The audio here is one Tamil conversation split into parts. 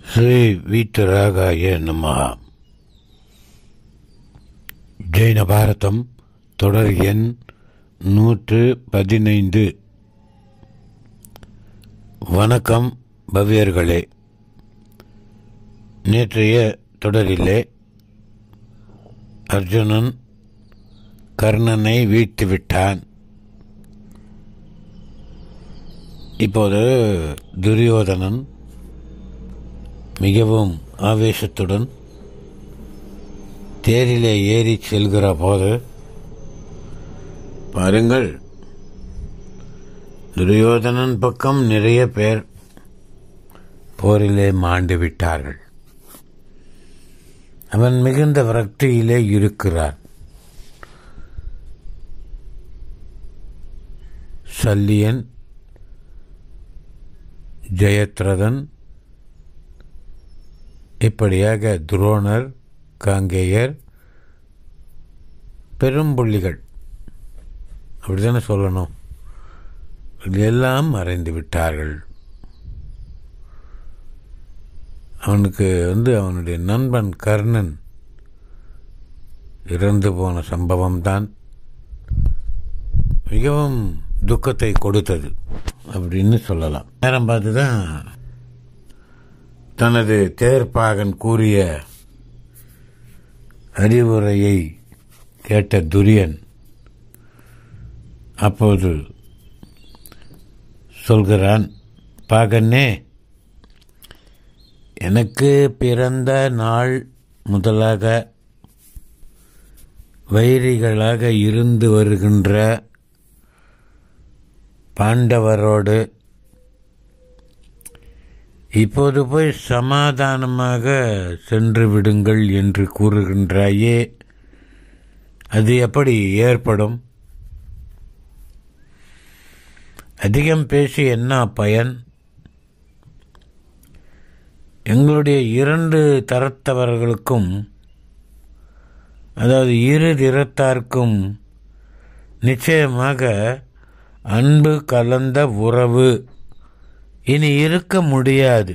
ஸ்ரீ வீத்தராகாய நமஹ ஜெயின பாரதம் தொடர் எண் நூற்று பதினைந்து வணக்கம் பவ்யர்களே நேற்றைய தொடரிலே அர்ஜுனன் கர்ணனை வீழ்த்திவிட்டான் இப்போது துரியோதனன் மிகவும் ஆவேசத்துடன் தேரிலே ஏறி செல்கிற போது பாருங்கள் துரியோதனன் பக்கம் நிறைய பேர் போரிலே மாண்டு விட்டார்கள் அவன் மிகுந்த விரக்தியிலே இருக்கிறான் சல்லியன் ஜெயத்ரதன் இப்படியாக துரோணர் காங்கேயர் பெரும்புள்ளிகள் அப்படித்தானே சொல்லணும் எல்லாம் மறைந்து விட்டார்கள் அவனுக்கு வந்து அவனுடைய நண்பன் கர்ணன் இறந்து போன சம்பவம்தான் மிகவும் துக்கத்தை கொடுத்தது அப்படின்னு சொல்லலாம் நேரம் பார்த்து தான் தனது தேர்ப்பாகன் கூறிய அறிவுரையை கேட்ட துரியன் அப்போது சொல்கிறான் பாகன்னே எனக்கு பிறந்த நாள் முதலாக வைரிகளாக இருந்து வருகின்ற பாண்டவரோடு இப்போது போய் சமாதானமாக சென்று விடுங்கள் என்று கூறுகின்றாயே அது எப்படி ஏற்படும் அதிகம் பேசி என்ன பயன் எங்களுடைய இரண்டு தரத்தவர்களுக்கும் அதாவது இரு திறத்தார்க்கும் நிச்சயமாக அன்பு கலந்த உறவு இனி இருக்க முடியாது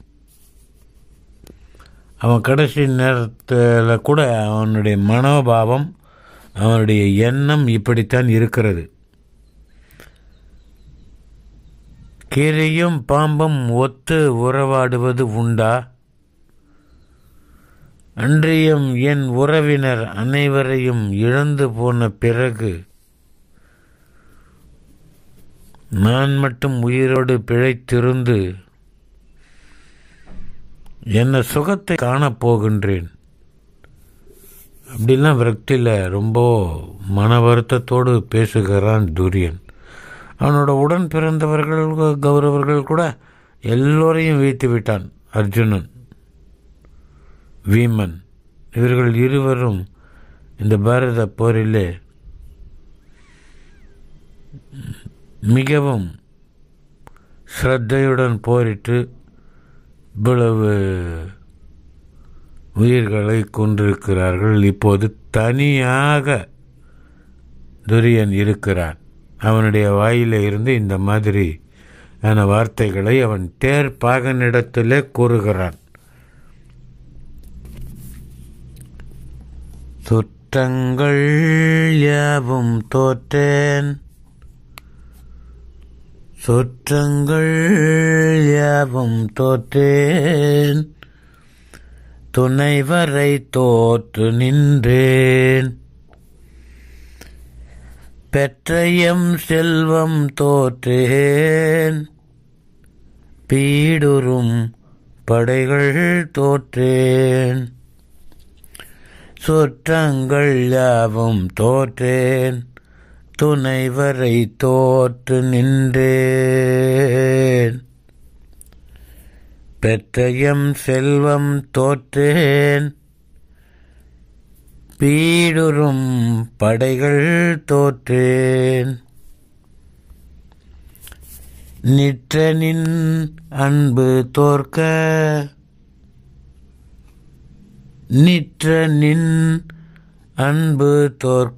அவன் கடைசி நேரத்தில் கூட அவனுடைய மனோபாவம் அவனுடைய எண்ணம் இப்படித்தான் இருக்கிறது கீரையும் பாம்பும் ஒத்து உறவாடுவது உண்டா அன்றியும் என் உறவினர் அனைவரையும் இழந்து போன பிறகு நான் மட்டும் உயிரோடு பிழைத்திருந்து என்ன சுகத்தை காணப்போகின்றேன் அப்படிலாம் விரக்தியில் ரொம்ப மன வருத்தத்தோடு பேசுகிறான் துரியன் அவனோட உடன் பிறந்தவர்கள் கௌரவர்கள் கூட எல்லோரையும் வைத்து விட்டான் அர்ஜுனன் வீமன் இவர்கள் இருவரும் இந்த பாரத போரிலே மிகவும் ஸ்ரத்தையுடன் போரிட்டு இவ்வளவு உயிர்களை கொண்டிருக்கிறார்கள் இப்போது தனியாக துரியன் இருக்கிறான் அவனுடைய வாயில இருந்து இந்த மாதிரி ஆன வார்த்தைகளை அவன் தேர் பாகனிடத்திலே கூறுகிறான் சுற்றங்கள் யாவும் தோற்றேன் சுற்றங்கள் யாவும் தோற்றேன் துணைவரை தோற்று நின்றேன் பெற்றையம் செல்வம் தோற்றேன் பீடுறும் படைகள் தோற்றேன் சுற்றங்கள் யாவும் தோற்றேன் துணைவரை தோற்று நின்றேன் பெற்றையம் செல்வம் தோற்றேன் பீடுறும் படைகள் தோற்றேன் நிற்றனின் அன்பு தோற்க நிற்றனின் அன்பு தோற்க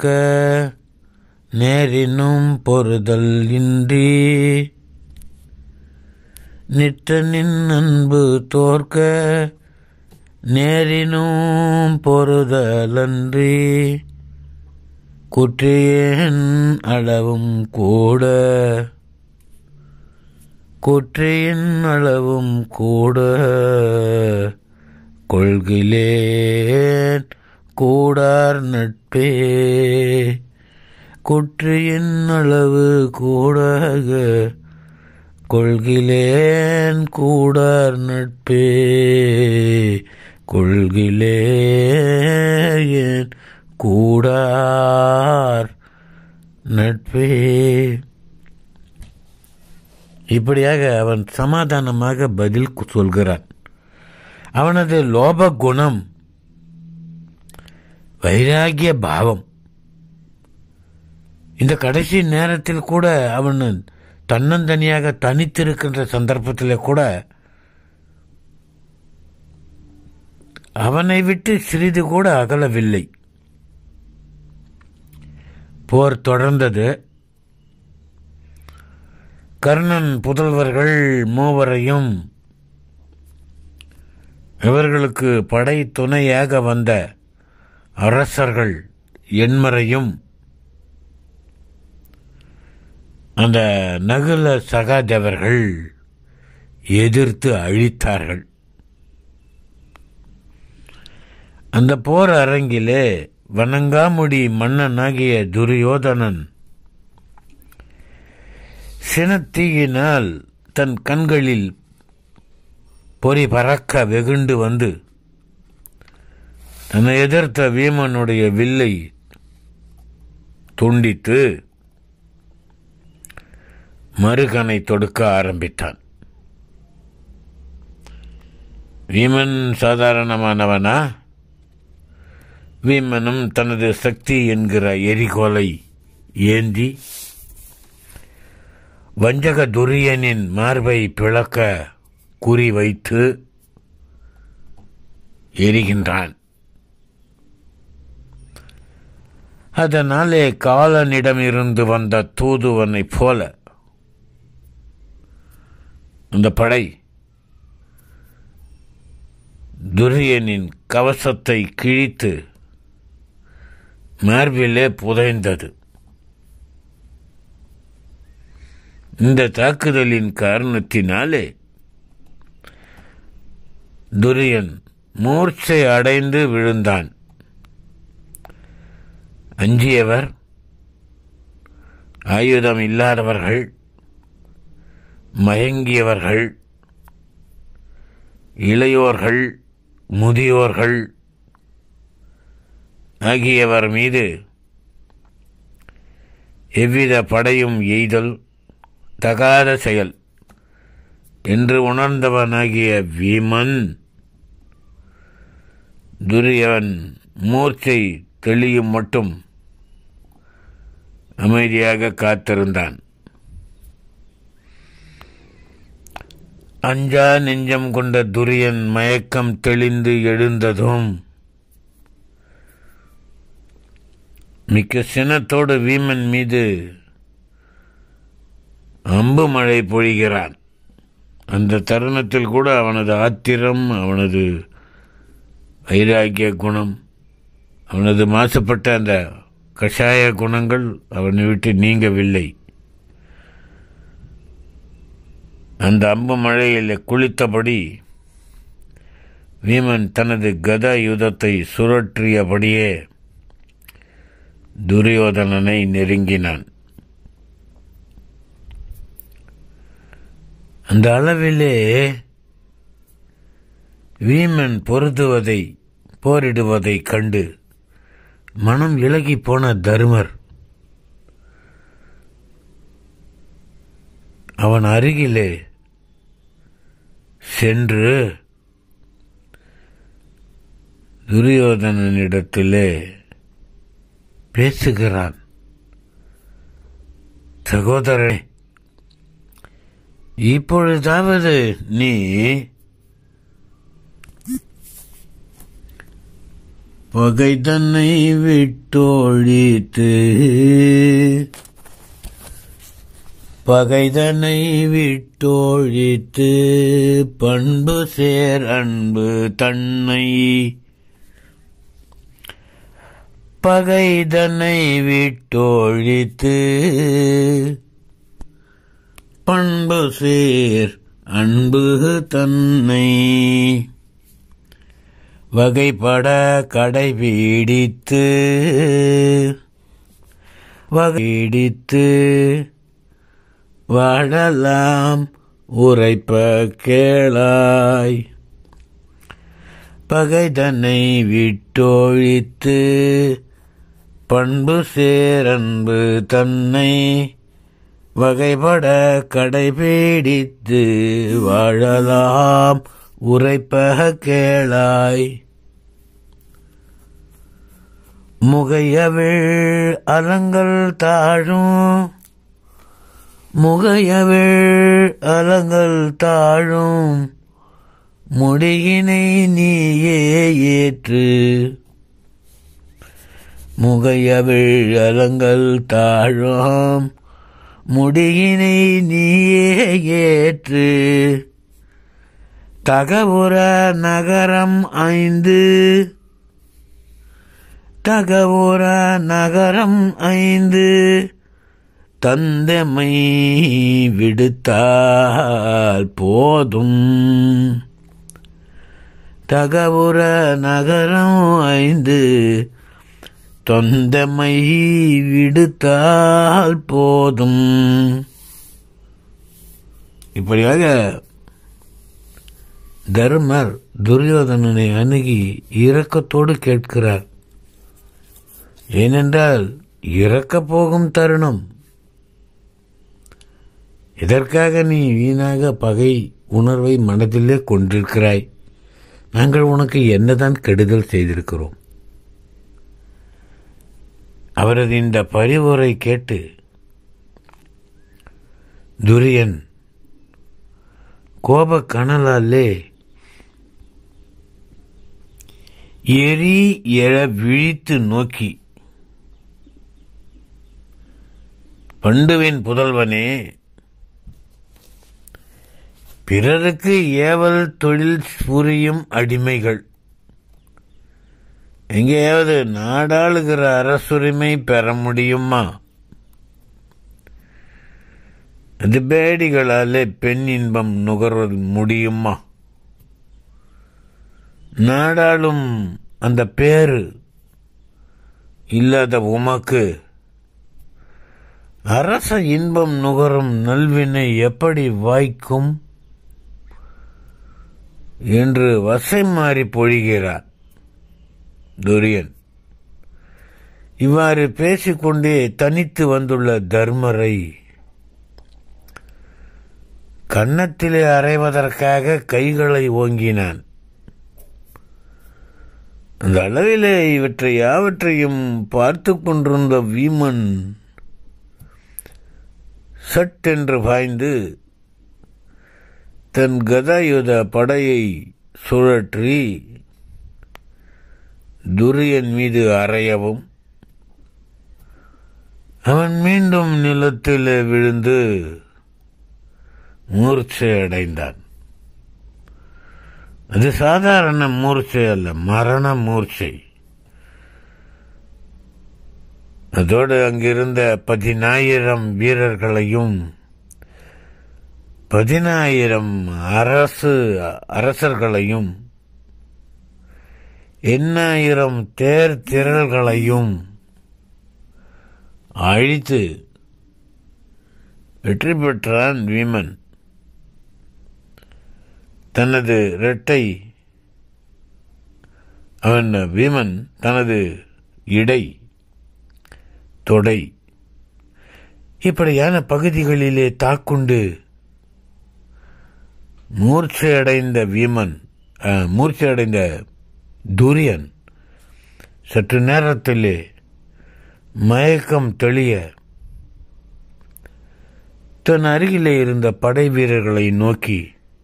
நேரினும் பொறுதல் இன்றி நிற்றனின் அன்பு தோற்க நேரினும் பொறுதலன்றி குற்றியன் அளவும் கூட குற்றியின் அளவும் கூட கொள்கிலேன் கூடார் நட்பே குற்றியின் அளவு கூடாக கொள்கிலேன் கூடார் நட்பே கொள்கிலேன் கூடார் நட்பே இப்படியாக அவன் சமாதானமாக பதில் சொல்கிறான் அவனது லோப குணம் வைராகிய பாவம் இந்த கடைசி நேரத்தில் கூட அவன் தன்னந்தனியாக தனித்திருக்கின்ற சந்தர்ப்பத்தில் கூட அவனை விட்டு சிறிது கூட அகலவில்லை போர் தொடர்ந்தது கர்ணன் புதல்வர்கள் மூவரையும் இவர்களுக்கு படை துணையாக வந்த அரசர்கள் எண்மரையும் அந்த நகுல சகாதேவர்கள் எதிர்த்து அழித்தார்கள் அந்த போர் அரங்கிலே வணங்காமுடி மன்னனாகிய துரியோதனன் சினத்தீயினால் தன் கண்களில் பொறி பறக்க வெகுண்டு வந்து தன்னை எதிர்த்த வீமனுடைய வில்லை துண்டித்து மறுகனை தொடுக்க ஆரம்பித்தான் வீமன் சாதாரணமானவனா வீமனும் தனது சக்தி என்கிற எரிகோலை ஏந்தி வஞ்சக துரியனின் மார்பை பிளக்க குறி வைத்து எரிகின்றான் அதனாலே காலனிடமிருந்து வந்த தூதுவனைப் போல அந்த படை துரியனின் கவசத்தை கிழித்து மார்பிலே புதைந்தது இந்த தாக்குதலின் காரணத்தினாலே துரியன் மூர்ச்சை அடைந்து விழுந்தான் அஞ்சியவர் ஆயுதம் இல்லாதவர்கள் மயங்கியவர்கள் இளையோர்கள் முதியோர்கள் ஆகியவர் மீது எவ்வித படையும் எய்தல் தகாத செயல் என்று உணர்ந்தவனாகிய வீமன் துரியவன் மூர்ச்சை தெளியும் மட்டும் அமைதியாக காத்திருந்தான் அஞ்சா நெஞ்சம் கொண்ட துரியன் மயக்கம் தெளிந்து எழுந்ததும் மிக்க சினத்தோடு வீமன் மீது அம்பு மழை பொழிகிறான் அந்த தருணத்தில் கூட அவனது ஆத்திரம் அவனது வைராக்கிய குணம் அவனது மாசுபட்ட அந்த கஷாய குணங்கள் அவனை விட்டு நீங்கவில்லை அந்த அம்பு மழையில் குளித்தபடி வீமன் தனது கத யுதத்தை சுழற்றியபடியே துரியோதனனை நெருங்கினான் அந்த அளவிலே வீமன் பொருதுவதை போரிடுவதைக் கண்டு மனம் இலகி போன தருமர் அவன் அருகிலே சென்று துரியோதனனிடத்திலே பேசுகிறான் சகோதரனே இப்பொழுதாவது நீ பகை தன்னை விட்டோழித்து பகைதனை விட்டோழித்து பண்பு சேர் அன்பு தன்னை பகைதனை விட்டோழித்து பண்பு சேர் அன்பு தன்னை வகைப்பட கடைபீடித்து வகைடித்து வாழலாம் உரைப்ப கேளாய் பகைதனை விட்டோழித்து பண்பு சேரன்பு தன்னை வகைப்பட கடைபீடித்து வாழலாம் உரைப்பக கேளாய் முகையவிழ் அலங்கள் தாழும் முகையவிழ் அலங்கள் தாழும் முடியினை நீயே ஏற்று முகையவிழ் அலங்கள் தாழும் முடியினை நீயே ஏற்று தகவுற நகரம் ஐந்து தகவுற நகரம் ஐந்து தந்தமை விடுத்தால் போதும் தகவுற நகரம் ஐந்து தொந்தமை விடுத்தால் போதும் இப்படியாக தர்மர் துரியோதனனை அணுகி இரக்கத்தோடு கேட்கிறார் ஏனென்றால் இறக்கப் போகும் தருணம் இதற்காக நீ வீணாக பகை உணர்வை மனதிலே கொண்டிருக்கிறாய் நாங்கள் உனக்கு என்னதான் கெடுதல் செய்திருக்கிறோம் அவரது இந்த பரிவுரை கேட்டு துரியன் கோப கனலாலே எரி எழ விழித்து நோக்கி பண்டுவின் புதல்வனே பிறருக்கு ஏவல் தொழில் புரியும் அடிமைகள் எங்கேயாவது நாடாளுகிற அரசுரிமை பெற முடியுமா அது பேடிகளாலே பெண் இன்பம் நுகர்வது முடியுமா நாடாளும் அந்த பேரு இல்லாத உமக்கு அரச இன்பம் நுகரும் நல்வினை எப்படி வாய்க்கும் என்று வசை மாறி பொழிகிறார் துரியன் இவ்வாறு பேசிக்கொண்டே தனித்து வந்துள்ள தர்மரை கன்னத்திலே அறைவதற்காக கைகளை ஓங்கினான் அந்த அளவிலே இவற்றை யாவற்றையும் பார்த்து கொண்டிருந்த வீமன் சட்டென்று பாய்ந்து தன் கதாயுத படையை சுழற்றி துரியன் மீது அறையவும் அவன் மீண்டும் நிலத்தில் விழுந்து மூர்ச்சை அடைந்தான் அது சாதாரண மூர்ச்சை அல்ல மரண மூர்ச்சை அதோடு அங்கிருந்த பதினாயிரம் வீரர்களையும் பதினாயிரம் அரசு அரசர்களையும் எண்ணாயிரம் தேர் திரள்களையும் அழித்து வெற்றி பெற்றான் வீமன் தனது இரட்டை அவன் வீமன் தனது இடை தொடை இப்படியான பகுதிகளிலே தாக்குண்டு மூர்ச்சையடைந்த வீமன் அஹ், மூர்ச்சையடைந்த துரியன் சற்று நேரத்திலே மயக்கம் தெளிய தன் அருகிலே இருந்த படை வீரர்களை நோக்கி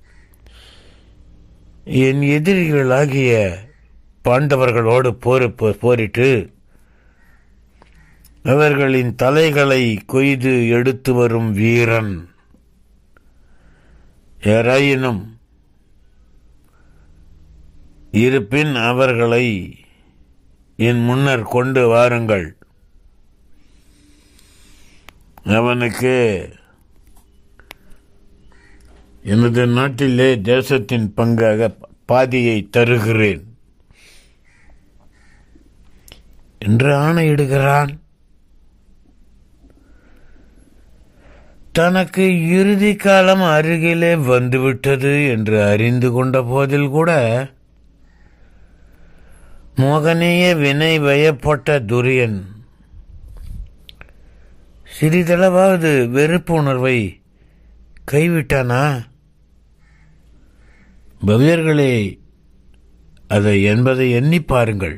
என் எதிரிகளாகிய பாண்டவர்களோடு போர் போ- போரிட்டு அவர்களின் தலைகளை கொய்து எடுத்து வரும் வீரன் யாராயினும் இருப்பின் அவர்களை என் முன்னர் கொண்டு வாருங்கள் அவனுக்கு எனது நாட்டிலே தேசத்தின் பங்காக பாதியை தருகிறேன் என்று ஆணையிடுகிறான் தனக்கு இறுதி காலம் அருகிலே வந்துவிட்டது என்று அறிந்து கொண்ட போதில் கூட மோகனேய வினை வயப்பட்ட துரியன் சிறிதளவாவது வெறுப்பு உணர்வை கைவிட்டானா பவ்யர்களே அதை என்பதை எண்ணி பாருங்கள்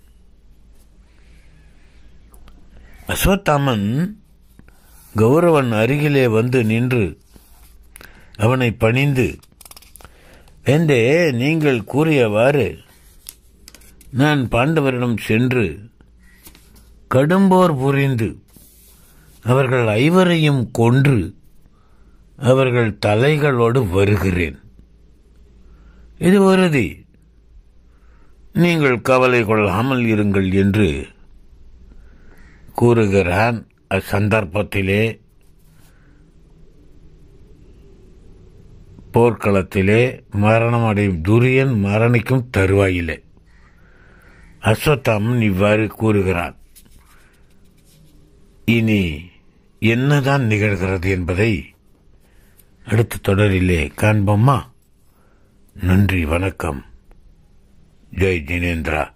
அஸ்வத்தாமன் கௌரவன் அருகிலே வந்து நின்று அவனை பணிந்து வேண்டே நீங்கள் கூறியவாறு நான் பாண்டவரிடம் சென்று கடும்போர் புரிந்து அவர்கள் ஐவரையும் கொன்று அவர்கள் தலைகளோடு வருகிறேன் இது உறுதி நீங்கள் கவலை கொள்ளாமல் இருங்கள் என்று கூறுகிறான் அச்சந்தர்ப்பத்திலே போர்க்களத்திலே மரணம் அடையும் துரியன் மரணிக்கும் தருவாயிலே அஸ்வத்தாமன் இவ்வாறு கூறுகிறான் இனி என்னதான் நிகழ்கிறது என்பதை அடுத்த தொடரிலே காண்போமா நன்றி வணக்கம் ஜெய் ஜினேந்திரா